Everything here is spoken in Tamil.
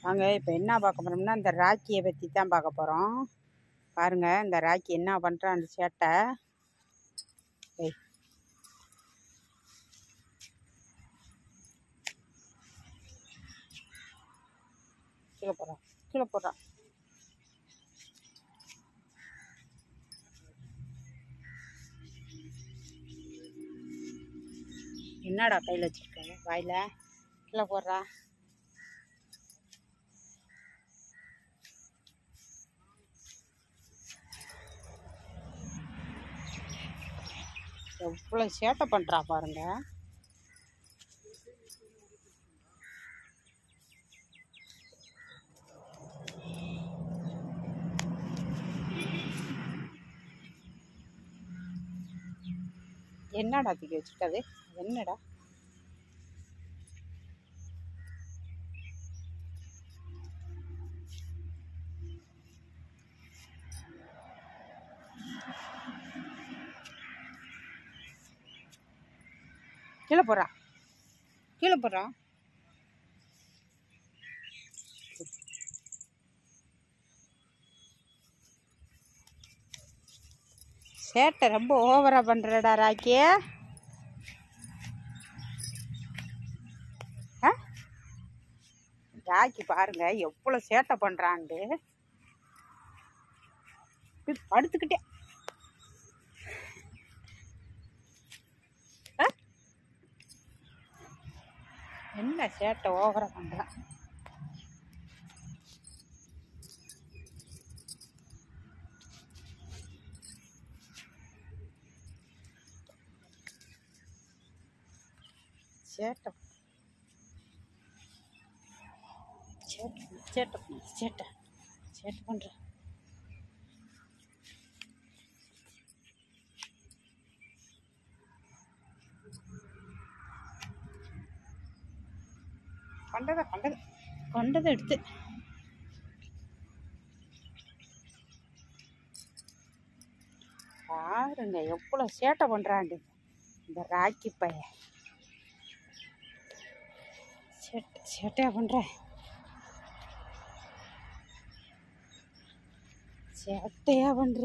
வாங்க இப்போ என்ன பார்க்க போகிறோம்னா இந்த ராக்கியை பற்றி தான் பார்க்க போகிறோம் பாருங்கள் இந்த ராக்கி என்ன பண்ணுறான் அந்த சேட்டை ஏய் கீழே போடுறான் கீழே போடுறான் என்னடா கையில் வச்சிருக்க வாயில் கீழே போடுறா எவ்வளோ சேட்டை பண்ணுறா பாருங்க என்னடா தூக்கி வச்சிருக்காது என்னடா கீழே போடுறா கீழே போடுறா சேட்டை ரொம்ப ஓவரா பண்றடா ராக்கி ஆ? ராக்கி பாருங்க எவ்வளோ சேட்டை பண்றான்ட்டு இப்படி படுத்துக்கிட்டே ஆ? என்ன சேட்டை ஓவரா பண்றான் சேட்டை சேட்டை சேட்டை பண்ணு, சேட்டை சேட்டை பண்ற கண்டதை கண்டதை கண்டதை எடுத்து பாருங்க எவ்வளோ சேட்டை பண்ணுறாண்டு இந்த ராக்கி பையன் சேட்டை சேட்டையா பண்ணுறேன் சேட்டையா பண்ணுற